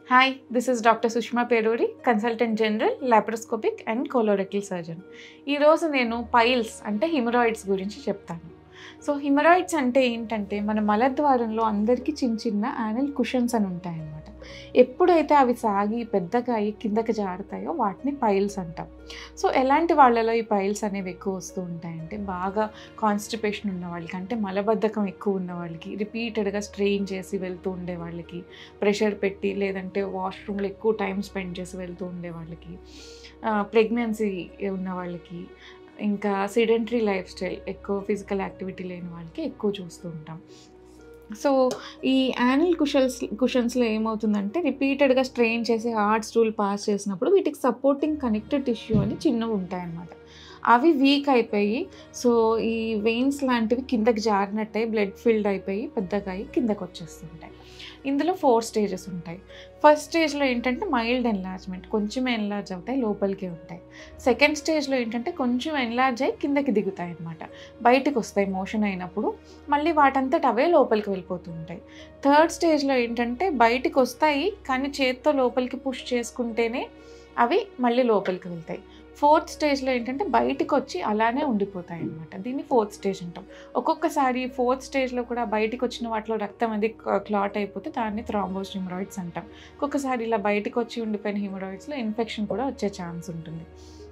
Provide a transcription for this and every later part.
hi this is doctor Sushma Peruri consultant general laparoscopic and colorectal surgeon ఈరోజు నేను piles అంటే haemorrhoids గురించి చెప్తాను సో హిమరాయిడ్స్ అంటే ఏంటంటే మన మలద్వారంలో అందరికీ చిన్న చిన్న యానల్ కుషన్స్ అని ఉంటాయన్నమాట ఎప్పుడైతే అవి సాగి పెద్దగా అయ్యి కిందకి జారుతాయో వాటిని పైల్స్ అంటాం సో ఎలాంటి వాళ్ళలో ఈ పైల్స్ అనేవి ఎక్కువ వస్తూ ఉంటాయంటే బాగా కాన్స్టిపేషన్ ఉన్న వాళ్ళకి అంటే మలబద్ధకం ఎక్కువ ఉన్న వాళ్ళకి రిపీటెడ్గా స్ట్రెయిన్ చేసి వెళ్తూ ఉండే వాళ్ళకి ప్రెషర్ పెట్టి లేదంటే వాష్రూమ్లో ఎక్కువ టైం స్పెండ్ చేసి వెళ్తూ ఉండే వాళ్ళకి ప్రెగ్నెన్సీ ఉన్న వాళ్ళకి ఇంకా సిడెంటరీ లైఫ్ స్టైల్ ఎక్కువ ఫిజికల్ యాక్టివిటీ లేని వాళ్ళకి ఎక్కువ చూస్తూ ఉంటాం సో ఈ యానల్ కుషన్స్ కుషన్స్లో ఏమవుతుందంటే రిపీటెడ్గా స్ట్రెయిన్ చేసి హార్డ్ స్టూల్ పాస్ చేసినప్పుడు వీటికి సపోర్టింగ్ కనెక్టెడ్ టిష్యూ అని చిన్నవి ఉంటాయన్నమాట అవి వీక్ అయిపోయి సో ఈ వెయిన్స్ లాంటివి కిందకి జారినట్టే బ్లడ్ ఫిల్డ్ అయిపోయి పెద్దగా అయ్యి కిందకి వచ్చేస్తుంటాయి ఇందులో ఫోర్ స్టేజెస్ ఉంటాయి ఫస్ట్ స్టేజ్లో ఏంటంటే మైల్డ్ ఎన్లార్జ్మెంట్ కొంచెం ఎన్లార్జ్ అవుతాయి లోపలికి ఉంటాయి సెకండ్ స్టేజ్లో ఏంటంటే కొంచెం ఎన్లార్జ్ అయ్యి కిందకి దిగుతాయి అనమాట బయటకు వస్తాయి మోషన్ అయినప్పుడు మళ్ళీ వాటంతట అవే లోపలికి వెళ్ళిపోతూ ఉంటాయి థర్డ్ స్టేజ్లో ఏంటంటే బయటకు వస్తాయి కానీ చేత్తో లోపలికి పుష్ చేసుకుంటేనే అవి మళ్ళీ లోపలికి వెళ్తాయి ఫోర్త్ స్టేజ్లో ఏంటంటే బయటకు వచ్చి అలానే ఉండిపోతాయి అనమాట దీన్ని ఫోర్త్ స్టేజ్ అంటాం ఒక్కొక్కసారి ఫోర్త్ స్టేజ్లో కూడా బయటకు వచ్చిన వాటిలో రక్తం అది క్లాట్ అయిపోతే దాన్ని థ్రాంబోస్ హిమరాయిడ్స్ అంటాం ఒక్కొక్కసారి ఇలా బయటకు వచ్చి ఉండిపోయిన హిమరాయిడ్స్లో ఇన్ఫెక్షన్ కూడా వచ్చే ఛాన్స్ ఉంటుంది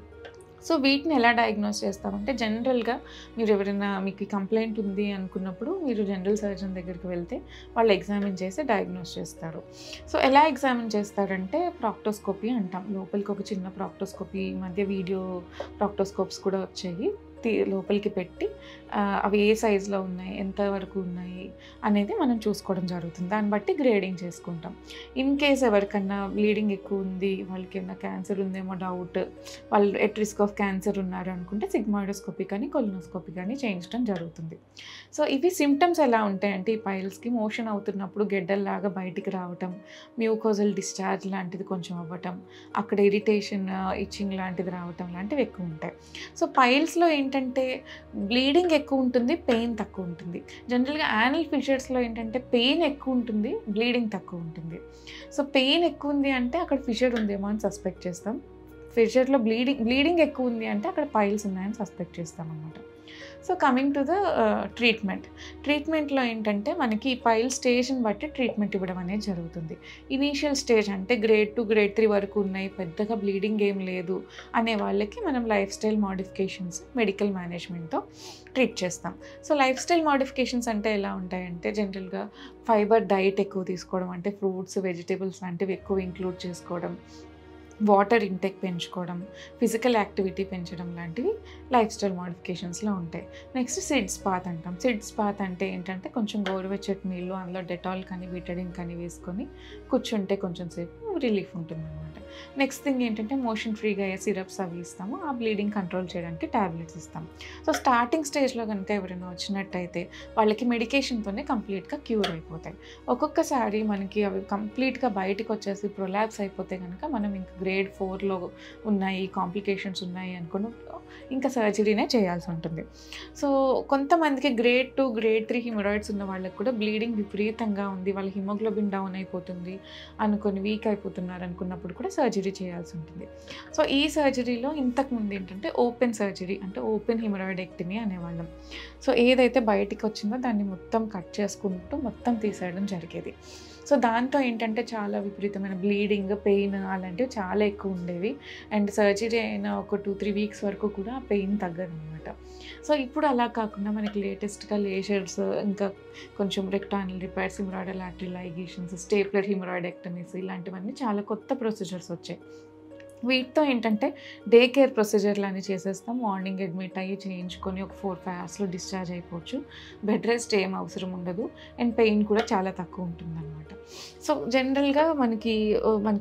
సో వీటిని ఎలా డయాగ్నోస్ చేస్తామంటే జనరల్గా మీరు ఎవరైనా మీకు కంప్లైంట్ ఉంది అనుకున్నప్పుడు మీరు జనరల్ సర్జన్ దగ్గరికి వెళ్తే వాళ్ళు ఎగ్జామిన్ చేసి డయాగ్నోస్ చేస్తారు సో ఎలా ఎగ్జామిన్ చేస్తారంటే ప్రాక్టోస్కోపీ అంటాం లోపలికి ఒక చిన్న ప్రాక్టోస్కోపీ ఈ మధ్య వీడియో ప్రాక్టోస్కోప్స్ కూడా వచ్చాయి తీ లోపలికి పెట్టి అవి ఏ సైజులో ఉన్నాయి ఎంత వరకు ఉన్నాయి అనేది మనం చూసుకోవడం జరుగుతుంది దాన్ని బట్టి గ్రేడింగ్ చేసుకుంటాం ఇన్ కేస్ ఎవరికన్నా బ్లీడింగ్ ఎక్కువ ఉంది వాళ్ళకి ఏమైనా క్యాన్సర్ ఉందేమో డౌట్ వాళ్ళు ఎట్ రిస్క్ ఆఫ్ క్యాన్సర్ ఉన్నారు అనుకుంటే సిగ్మాయిడోస్కోపీ కానీ కొలినోస్కోపీ కానీ చేయించడం జరుగుతుంది సో ఇవి సిమ్టమ్స్ ఎలా ఉంటాయంటే ఈ పైల్స్కి మోషన్ అవుతున్నప్పుడు గెడ్డల్లాగా బయటికి రావటం మ్యూకోజల్ డిశ్చార్జ్ లాంటిది కొంచెం అవ్వటం అక్కడ ఇరిటేషన్ ఇచ్చింగ్ లాంటిది రావటం లాంటివి ఎక్కువ ఉంటాయి సో పైల్స్లో ఏంటంటే బ్లీడింగ్ ఎక్కువ ఉంటుంది పెయిన్ తక్కువ ఉంటుంది జనరల్గా యానల్ ఫిషర్స్లో ఏంటంటే పెయిన్ ఎక్కువ ఉంటుంది బ్లీడింగ్ తక్కువ ఉంటుంది సో పెయిన్ ఎక్కువ ఉంది అంటే అక్కడ ఫిషర్ ఉందేమో అని సస్పెక్ట్ చేస్తాం ఫిషర్లో బ్లీడింగ్ బ్లీడింగ్ ఎక్కువ ఉంది అంటే అక్కడ పైల్స్ ఉన్నాయని సస్పెక్ట్ చేస్తాం అనమాట so coming to the treatment ట్రీట్మెంట్లో ఏంటంటే మనకి ఈ పైల్ స్టేజ్ని బట్టి ట్రీట్మెంట్ ఇవ్వడం అనేది జరుగుతుంది ఇనీషియల్ స్టేజ్ అంటే గ్రేడ్ టూ గ్రేడ్ త్రీ వరకు ఉన్నాయి పెద్దగా బ్లీడింగ్ ఏం లేదు అనే వాళ్ళకి మనం లైఫ్ స్టైల్ మాడిఫికేషన్స్ మెడికల్ మేనేజ్మెంట్తో ట్రీట్ చేస్తాం సో లైఫ్ స్టైల్ మాడిఫికేషన్స్ అంటే ఎలా ఉంటాయంటే జనరల్గా ఫైబర్ డైట్ ఎక్కువ తీసుకోవడం అంటే ఫ్రూట్స్ వెజిటేబుల్స్ లాంటివి ఎక్కువ ఇంక్లూడ్ చేసుకోవడం వాటర్ ఇంటెక్ పెంచుకోవడం ఫిజికల్ యాక్టివిటీ పెంచడం లాంటివి లైఫ్ స్టైల్ మాడిఫికేషన్స్లో ఉంటాయి నెక్స్ట్ సిడ్స్ పాత్ అంటాం సిడ్స్ పాత్ అంటే ఏంటంటే కొంచెం గోరువెచ్చటి నీళ్ళు అందులో డెటాల్ కానీ విటడిన్ కానీ వేసుకొని కూర్చుంటే కొంచెం సేపు రిలీఫ్ ఉంటుంది అనమాట నెక్స్ట్ థింగ్ ఏంటంటే మోషన్ ఫ్రీగా అయ్యే సిరప్స్ అవి ఇస్తాము ఆ బ్లీడింగ్ కంట్రోల్ చేయడానికి ట్యాబ్లెట్స్ ఇస్తాం సో స్టార్టింగ్ స్టేజ్లో కనుక ఎవరైనా వచ్చినట్టయితే వాళ్ళకి మెడికేషన్తోనే కంప్లీట్గా క్యూర్ అయిపోతాయి ఒక్కొక్కసారి మనకి అవి కంప్లీట్గా బయటకు వచ్చేసి ప్రొలాప్స్ అయిపోతే కనుక మనం ఇంకా గ్రేడ్ ఫోర్లో ఉన్నాయి కాంప్లికేషన్స్ ఉన్నాయి అనుకుని ఇంకా సర్జరీనే చేయాల్సి ఉంటుంది సో కొంతమందికి grade two grade three haemorrhoids ఉన్న వాళ్ళకి కూడా బ్లీడింగ్ విపరీతంగా ఉంది వాళ్ళ హిమోగ్లోబిన్ డౌన్ అయిపోతుంది అనుకొని వీక్ అయిపోతున్నారు అనుకున్నప్పుడు కూడా సర్జరీ చేయాల్సి ఉంటుంది సో ఈ సర్జరీలో ఇంతకుముందు ఏంటంటే ఓపెన్ సర్జరీ అంటే ఓపెన్ హిమరాయిడెక్టమీ అనేవాళ్ళం సో ఏదైతే బయటికి వచ్చిందో దాన్ని మొత్తం కట్ చేసుకుంటూ మొత్తం తీసేయడం జరిగేది సో దాంతో ఏంటంటే చాలా విపరీతమైన బ్లీడింగ్ పెయిన్ అలాంటివి చాలా ఎక్కువ ఉండేవి అండ్ సర్జరీ అయిన ఒక టూ త్రీ వీక్స్ వరకు కూడా ఆ పెయిన్ తగ్గదు అనమాట సో ఇప్పుడు అలా కాకుండా మనకి లేటెస్ట్గా లేషర్స్ ఇంకా కొంచెం rectoanal repairs haemorrhoidal artery ligations stapler haemorrhoidectomies ఇలాంటివన్నీ చాలా కొత్త ప్రొసీజర్స్ వచ్చాయి వీటితో ఏంటంటే డే కేర్ ప్రొసీజర్లు అని చేసేస్తాం మార్నింగ్ అడ్మిట్ అయ్యి చేయించుకొని ఒక ఫోర్ ఫైవ్ అవర్స్లో డిశ్చార్జ్ అయిపోవచ్చు బెడ్ రెస్ట్ ఏం అవసరం ఉండదు అండ్ పెయిన్ కూడా చాలా తక్కువ ఉంటుందన్నమాట సో జనరల్గా మనకి మనకి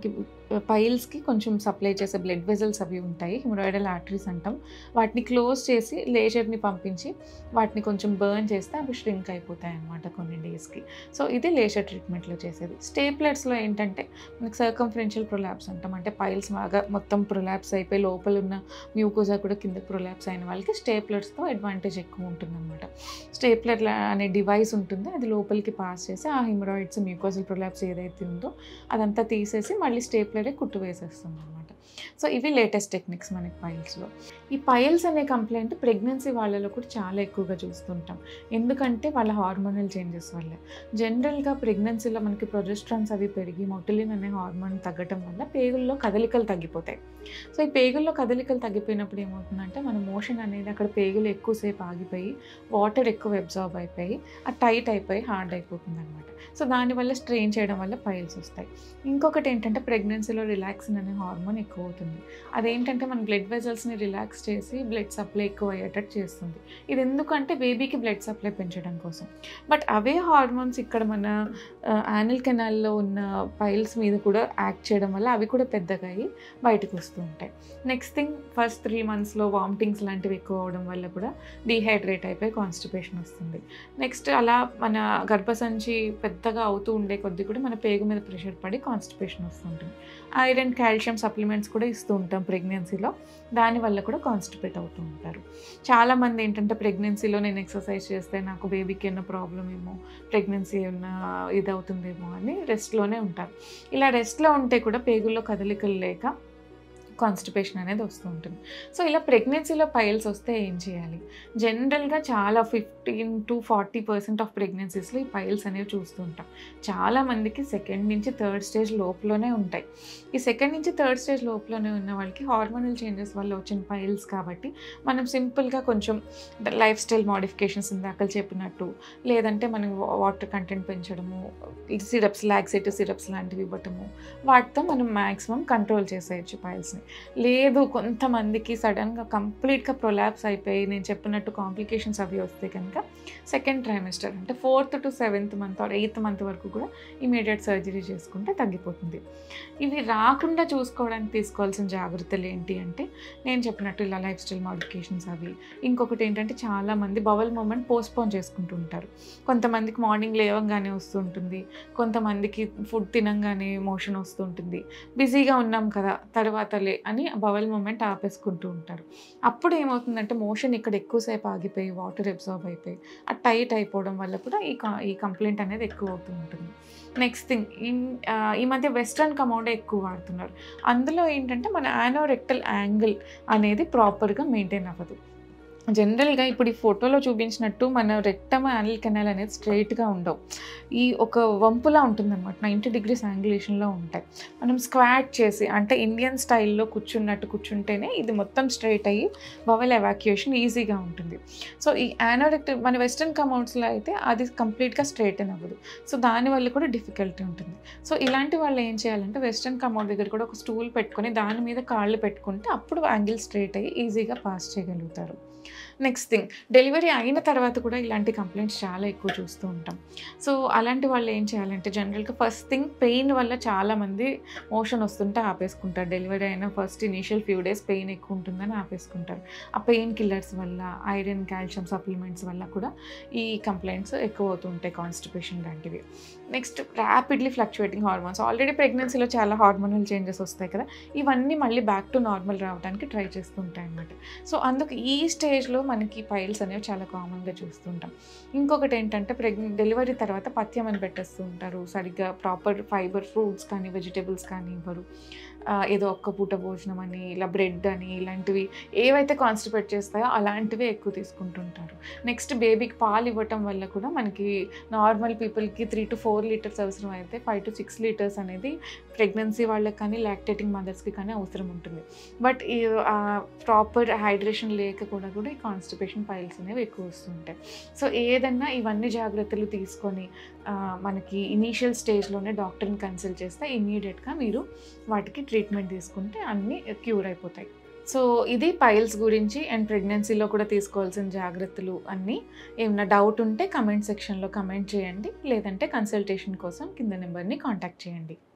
పైల్స్కి కొంచెం సప్లై చేసే బ్లడ్ వెజల్స్ అవి ఉంటాయి హిమరాయిడల్ ఆర్టరీస్ అంటాం వాటిని క్లోజ్ చేసి లేజర్ని పంపించి వాటిని కొంచెం బర్న్ చేస్తే అవి ష్రింక్ అయిపోతాయి అన్నమాట కొన్ని డేస్కి సో ఇది లేజర్ ట్రీట్మెంట్లో చేసేది స్టేప్లెట్స్లో ఏంటంటే మనకి సర్కంఫరెన్షియల్ ప్రొలాప్స్ అంటాం అంటే పైల్స్ బాగా మొత్తం ప్రొలాప్స్ అయిపోయి లోపల ఉన్న మ్యూకోజా కూడా కింద ప్రొలాప్స్ అయిన వాళ్ళకి స్టేప్లెట్స్తో అడ్వాంటేజ్ ఎక్కువ ఉంటుందన్నమాట స్టేప్లర్ అనే డివైస్ ఉంటుంది అది లోపలికి పాస్ చేసి ఆ హిమరాయిడ్స్ మ్యూకోజల్ ప్రొలాప్స్ ఏదైతే ఉందో అదంతా తీసేసి మళ్ళీ స్టేప్లరే కుట్టు వేసేస్తుంది అనమాట సో ఇవి లేటెస్ట్ టెక్నిక్స్ మనకి పైల్స్లో ఈ పైల్స్ అనే కంప్లైంట్ ప్రెగ్నెన్సీ వాళ్ళలో కూడా చాలా ఎక్కువగా చూస్తుంటాం ఎందుకంటే వాళ్ళ హార్మోనల్ చేంజెస్ వల్ల జనరల్గా ప్రెగ్నెన్సీలో మనకి ప్రొజెస్ట్రాన్స్ అవి పెరిగి మొటిలిన్ అనే హార్మోన్ తగ్గటం వల్ల పేగుల్లో కదలికలు తగ్గిపోతాయి సో ఈ పేగుల్లో కదలికలు తగ్గిపోయినప్పుడు ఏమవుతుందంటే మన మోషన్ అనేది అక్కడ పేగులు ఎక్కువసేపు ఆగిపోయి వాటర్ ఎక్కువ అబ్జార్బ్ అయిపోయి ఆ టైట్ అయిపోయి హార్డ్ అయిపోతుంది అనమాట సో దానివల్ల స్ట్రెయిన్ చేయడం వల్ల పైల్స్ వస్తాయి ఇంకొకటి ఏంటంటే ప్రెగ్నెన్సీలో రిలాక్సిన్ అనే హార్మోన్ ఎక్కువ అవుతుంది అదేంటంటే మన బ్లడ్ వెజల్స్ని రిలాక్స్ చేసి బ్లడ్ సప్లై ఎక్కువ అయ్యేటట్టు చేస్తుంది ఇది ఎందుకంటే బేబీకి బ్లడ్ సప్లై పెంచడం కోసం బట్ అవే హార్మోన్స్ ఇక్కడ మన యానిల్ కెనాల్లో ఉన్న పైల్స్ మీద కూడా యాక్ట్ చేయడం వల్ల అవి కూడా పెద్దగా అయ్యి బయటకు వస్తూ ఉంటాయి నెక్స్ట్ థింగ్ ఫస్ట్ త్రీ మంత్స్లో వామిటింగ్స్ లాంటివి ఎక్కువ అవడం వల్ల కూడా డీహైడ్రేట్ అయిపోయి కాన్స్టిపేషన్ వస్తుంది నెక్స్ట్ అలా మన గర్భసంచి పెద్దగా అవుతూ ఉండే కొద్దీ కూడా మన పేగు మీద ప్రెషర్ పడి కాన్స్టిపేషన్ వస్తుంటుంది ఐరన్ కాల్షియం సప్లిమెంట్స్ కూడా ఇస్తూ ఉంటాం ప్రెగ్నెన్సీలో దానివల్ల కూడా కాన్స్టిపేట్ అవుతూ ఉంటారు చాలామంది ఏంటంటే ప్రెగ్నెన్సీలో నేను ఎక్సర్సైజ్ చేస్తే నాకు బేబీకి ఏమైనా ప్రాబ్లం ఏమో ప్రెగ్నెన్సీ ఏమన్నా ఇది అవుతుందేమో అని రెస్ట్లోనే ఉంటారు ఇలా రెస్ట్లో ఉంటే కూడా పేగుల్లో కదలికలు లేక కాన్స్టిపేషన్ అనేది వస్తూ ఉంటుంది సో ఇలా ప్రెగ్నెన్సీలో పైల్స్ వస్తే ఏం చేయాలి జనరల్గా చాలా fifteen to forty percent of ప్రెగ్నెన్సీస్లో ఈ పైల్స్ అనేవి చూస్తూ ఉంటాం చాలా మందికి సెకండ్ నుంచి థర్డ్ స్టేజ్ లోపలనే ఉంటాయి ఈ సెకండ్ నుంచి థర్డ్ స్టేజ్ లోపలనే ఉన్న వాళ్ళకి హార్మోనల్ చేంజెస్ వల్ల వచ్చిన పైల్స్ కాబట్టి మనం సింపుల్గా కొంచెం లైఫ్ స్టైల్ మోడిఫికేషన్స్ ఇందాక చెప్పినట్టు లేదంటే మనం వాటర్ కంటెంట్ పెంచడము సిరప్స్ లాక్సేటివ్ సిరప్స్ లాంటివి ఇవ్వటము వాటితో మనం మ్యాక్సిమం కంట్రోల్ చేసేయచ్చు పైల్స్ని లేదు కొంతమందికి సడన్గా కంప్లీట్గా ప్రొలాప్స్ అయిపోయి నేను చెప్పినట్టు కాంప్లికేషన్స్ అవి వస్తే కనుక సెకండ్ ట్రైమిస్టర్ అంటే fourth to seventh month or eighth month వరకు కూడా ఇమీడియట్ సర్జరీ చేసుకుంటే తగ్గిపోతుంది ఇవి రాకుండా చూసుకోవడానికి తీసుకోవాల్సిన జాగ్రత్తలు ఏంటి అంటే నేను చెప్పినట్టు ఇలా లైఫ్ స్టైల్ మోడిఫికేషన్స్ అవి ఇంకొకటి ఏంటంటే చాలామంది బవల్ మూమెంట్ పోస్ట్పోన్ చేసుకుంటూ ఉంటారు కొంతమందికి మార్నింగ్ లేవంగానే వస్తుంటుంది కొంతమందికి ఫుడ్ తినంగానే మోషన్ వస్తుంటుంది బిజీగా ఉన్నాం కదా తర్వాత లే అని బవల్ మూమెంట్ ఆపేసుకుంటూ ఉంటారు అప్పుడు ఏమవుతుందంటే మోషన్ ఇక్కడ ఎక్కువసేపు ఆగిపోయి వాటర్ అబ్జార్బ్ అయిపోయి ఆ టైట్ అయిపోవడం వల్ల కూడా ఈ కా- ఈ కంప్లైంట్ అనేది ఎక్కువ అవుతూ ఉంటుంది నెక్స్ట్ థింగ్ ఈ మధ్య వెస్ట్రన్ కమౌండే ఎక్కువ వాడుతున్నారు అందులో ఏంటంటే మన యానోరెక్టల్ యాంగిల్ అనేది ప్రాపర్గా మెయింటైన్ అవ్వదు జనరల్గా ఇప్పుడు ఈ ఫోటోలో చూపించినట్టు మన రెక్టమ్ యానల్ కెనాల్ అనేది స్ట్రైట్గా ఉండవు ఈ ఒక వంపులా ఉంటుంది అనమాట నైంటీ డిగ్రీస్ యాంగులేషన్లో ఉంటాయి మనం స్క్వాట్ చేసి అంటే ఇండియన్ స్టైల్లో కూర్చున్నట్టు కూర్చుంటేనే ఇది మొత్తం స్ట్రైట్ అయ్యి బవల్ ఎవాక్యుయేషన్ ఈజీగా ఉంటుంది సో ఈ యానోరెక్ట్ మన వెస్ట్రన్ కమౌంట్స్లో అయితే అది కంప్లీట్గా స్ట్రైట్ అని అవ్వదు సో దానివల్ల కూడా డిఫికల్టీ ఉంటుంది సో ఇలాంటి వాళ్ళు ఏం చేయాలంటే వెస్ట్రన్ కమౌంట్ దగ్గర కూడా ఒక స్టూల్ పెట్టుకొని దాని మీద కాళ్ళు పెట్టుకుంటే అప్పుడు యాంగిల్ స్ట్రైట్ అయ్యి ఈజీగా పాస్ చేయగలుగుతారు నెక్స్ట్ థింగ్ డెలివరీ అయిన తర్వాత కూడా ఇలాంటి కంప్లైంట్స్ చాలా ఎక్కువ చూస్తూ ఉంటాం సో అలాంటి వాళ్ళు ఏం చేయాలంటే జనరల్గా ఫస్ట్ థింగ్ పెయిన్ వల్ల చాలామంది మోషన్ వస్తుంటే ఆపేసుకుంటారు డెలివరీ అయిన first initial few days pain ఎక్కువ ఉంటుందని ఆపేసుకుంటారు ఆ పెయిన్ కిల్లర్స్ వల్ల ఐరన్ కాల్షియం సప్లిమెంట్స్ వల్ల కూడా ఈ కంప్లైంట్స్ ఎక్కువ అవుతూ ఉంటాయి కాన్స్టిపేషన్ లాంటివి next rapidly fluctuating hormones already ప్రెగ్నెన్సీలో చాలా హార్మోనల్ చేంజెస్ వస్తాయి కదా ఇవన్నీ మళ్ళీ బ్యాక్ టు నార్మల్ రావడానికి ట్రై చేస్తూ ఉంటాయి అన్నమాట సో అందుకు ఈ స్టేజ్లో మనకి పైల్స్ అనేవి చాలా కామన్గా చూస్తుంటాం ఇంకొకటి ఏంటంటే ప్రెగ్నెంట్ డెలివరీ తర్వాత పథ్యం అని పెట్టేస్తూ ఉంటారు సరిగ్గా ప్రాపర్ ఫైబర్ ఫ్రూట్స్ కానీ వెజిటేబుల్స్ కానీ ఇవ్వరు ఆ, ఏదో ఒక్క పూట భోజనం అని ఇలా బ్రెడ్ అని ఇలాంటివి ఏవైతే కాన్స్టిపేట్ చేస్తాయో అలాంటివే ఎక్కువ తీసుకుంటుంటారు నెక్స్ట్ బేబీకి పాలు ఇవ్వటం వల్ల కూడా మనకి నార్మల్ పీపుల్కి త్రీ టు ఫోర్ లీటర్స్ అవసరం అయితే ఫైవ్ టు సిక్స్ లీటర్స్ అనేది ప్రెగ్నెన్సీ వాళ్ళకి కానీ లాక్టేటింగ్ మదర్స్కి కానీ అవసరం ఉంటుంది బట్ ఈ ప్రాపర్ హైడ్రేషన్ లేక కూడా కూడా ఈ కాన్స్టిపేషన్ పైల్స్ అనేవి ఎక్కువ వస్తుంటాయి సో ఏదన్నా ఇవన్నీ జాగ్రత్తలు తీసుకొని ఆ, మనకి ఇనీషియల్ స్టేజ్లోనే డాక్టర్ని కన్సల్ట్ చేస్తే ఇమీడియట్గా మీరు వాటికి ట్రీట్మెంట్ తీసుకుంటే అన్నీ క్యూర్ అయిపోతాయి సో ఇది పైల్స్ గురించి అండ్ ప్రెగ్నెన్సీలో కూడా తీసుకోవాల్సిన జాగ్రత్తలు అన్నీ ఏమైనా డౌట్ ఉంటే కమెంట్ సెక్షన్లో కమెంట్ చేయండి లేదంటే కన్సల్టేషన్ కోసం కింద నెంబర్ని కాంటాక్ట్ చేయండి